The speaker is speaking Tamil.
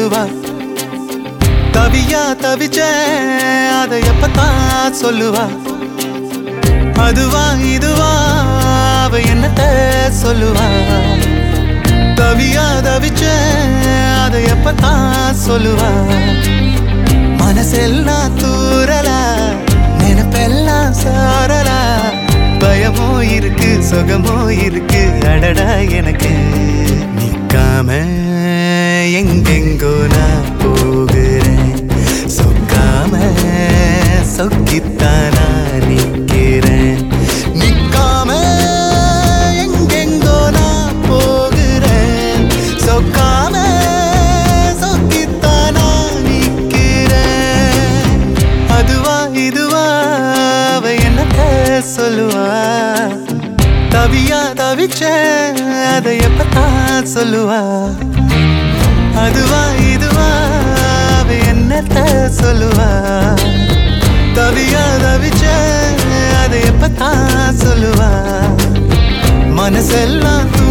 சொல்லுவா தவியா தவிச்ச அதை எப்பத்தான் சொல்லுவா அதுவா இதுவா அவ என்னத்த சொல்லுவா தவியா தவிச்ச அதை எப்பத்தான் சொல்லுவா மனசெல்லாம் தூரலா நினைப்பெல்லாம் சாரலா பயமோ இருக்கு சுகமோ இருக்கு அடடா எனக்கு நிக்காம எங்கெங்கோ நான் போகிறேன் சொக்காம சொக்கித்தானா நிக்கிறேன் நிக்காம எங்கெங்கோ நான் போகிறேன் சொக்காம சொக்கித்தானா நிக்கிறேன் அதுவா இதுவா அவ என்னத்த சொல்லுவா தவியா தவிச்ச அதை எப்பத்தான் சொல்லுவா அதுவா இதுவா அவ என்னத்த சொல்லுவா தவியா தவிச்ச அதை எப்பத்தான் சொல்லுவா மனசெல்லாம்